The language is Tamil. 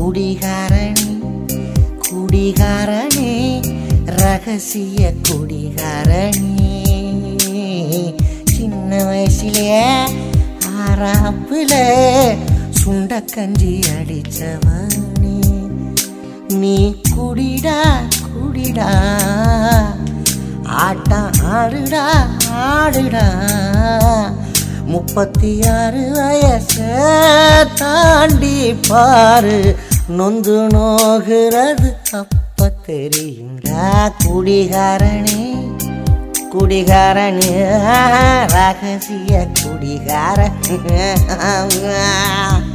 குடிகாரணி குடிகாரணி ரகசிய குடிகாரணி சின்ன வயசுலயே ஆறாப்புல சுண்டக்கஞ்சி அடிச்சவனே நீ குடிடா குடிடா ஆட்டம் ஆடுடா ஆடுடா முப்பத்தி ஆறு வயச தாண்டி பாரு நொந்து நோகிறது அப்ப தெரியுங்களா குடிகாரணி குடிகாரணி ரகசிய குடிகார